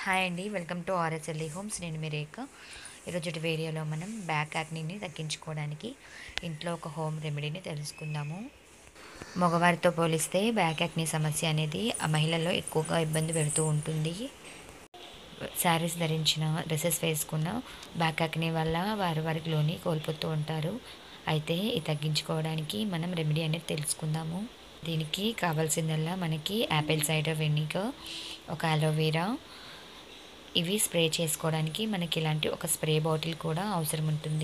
hi అండి welcome to ఆర్ఎస్ఎల్ఈ homes నేను మీ రేఖ ఈరోజు వీడియోలో మనం బ్యాక్ యాక్నీని తగ్గించుకోవడానికి ఇంట్లో ఒక హోమ్ రెమెడీని తెలుసుకుందాము మగవారితో పోలిస్తే బ్యాక్ యాక్నీ సమస్య అనేది ఆ మహిళల్లో ఎక్కువగా ఇబ్బంది పెడుతూ ఉంటుంది శారీస్ ధరించిన డ్రెస్సెస్ వేసుకున్న బ్యాక్ యాక్నీ వల్ల వారి వారి గ్లోని కోల్పోతూ ఉంటారు అయితే ఇది తగ్గించుకోవడానికి మనం రెమెడీ అనేది తెలుసుకుందాము దీనికి కావాల్సిందల్లా మనకి యాపిల్ సైడర్ వెనిగర్ ఒక అలోవెరా ఇవి స్ప్రే చేసుకోవడానికి మనకి ఇలాంటి ఒక స్ప్రే బాటిల్ కూడా అవసరం ఉంటుంది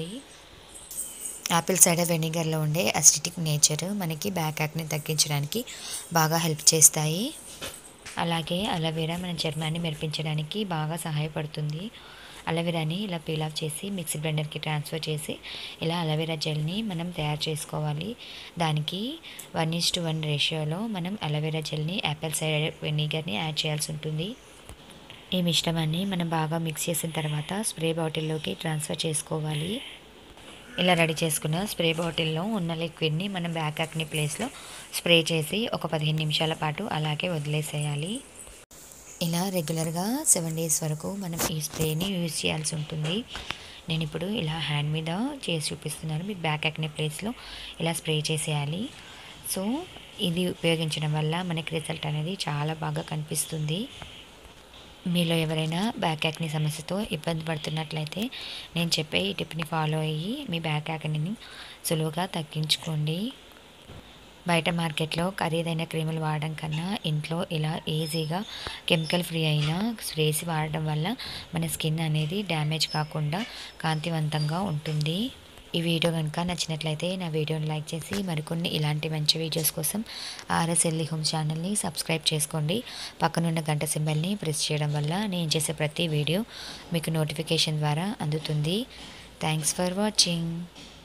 యాపిల్ సైడర్ వెనిగర్లో ఉండే అసిడిక్ నేచర్ మనకి బ్యాక్ యాక్ని తగ్గించడానికి బాగా హెల్ప్ చేస్తాయి అలాగే అలోవెరా మన చర్మాన్ని మెరిపించడానికి బాగా సహాయపడుతుంది అలోవెరాని ఇలా పీల్ ఆఫ్ చేసి మిక్సీ బ్లెండర్కి ట్రాన్స్ఫర్ చేసి ఇలా అలోవెరా జెల్ని మనం తయారు చేసుకోవాలి దానికి వన్ ఈస్ టు వన్ రేషియోలో మనం అలోవెరా జెల్ని యాపిల్ సైడర్ వెనిగర్ని యాడ్ చేయాల్సి ఉంటుంది ఈ మిశ్రమాన్ని మనం బాగా మిక్స్ చేసిన తర్వాత స్ప్రే బాటిల్లోకి ట్రాన్స్ఫర్ చేసుకోవాలి ఇలా రెడీ చేసుకున్న స్ప్రే బాటిల్లో ఉన్న లిక్విడ్ని మనం బ్యాక్ యాక్ని ప్లేస్లో స్ప్రే చేసి ఒక పదిహేను నిమిషాల పాటు అలాగే వదిలేసేయాలి ఇలా రెగ్యులర్గా సెవెన్ డేస్ వరకు మనం ఈ స్ప్రేని యూజ్ చేయాల్సి ఉంటుంది నేను ఇప్పుడు ఇలా హ్యాండ్ మీద చేసి చూపిస్తున్నాను మీకు బ్యాక్ యాక్ని ప్లేస్లో ఇలా స్ప్రే చేసేయాలి సో ఇది ఉపయోగించడం వల్ల మనకి రిజల్ట్ అనేది చాలా బాగా కనిపిస్తుంది మీలో ఎవరైనా బ్యాక్ యాక్ని సమస్యతో ఇబ్బంది పడుతున్నట్లయితే నేను చెప్పే ఈ టిప్ని ఫాలో అయ్యి మీ బ్యాక్ యాక్ని సులువుగా తగ్గించుకోండి బయట మార్కెట్లో ఖరీదైన క్రీములు వాడడం కన్నా ఇంట్లో ఇలా ఈజీగా కెమికల్ ఫ్రీ అయిన స్ప్రేస్ వాడడం వల్ల మన స్కిన్ అనేది డ్యామేజ్ కాకుండా కాంతివంతంగా ఉంటుంది ఈ వీడియో కనుక నచ్చినట్లయితే నా వీడియోని లైక్ చేసి మరికొన్ని ఇలాంటి మంచి వీడియోస్ కోసం ఆర్ఎస్ఎల్ఈ హోమ్ ఛానల్ని సబ్స్క్రైబ్ చేసుకోండి పక్కనున్న గంట సింబల్ని ప్రెస్ చేయడం వల్ల నేను చేసే ప్రతి వీడియో మీకు నోటిఫికేషన్ ద్వారా అందుతుంది థ్యాంక్స్ ఫర్ వాచింగ్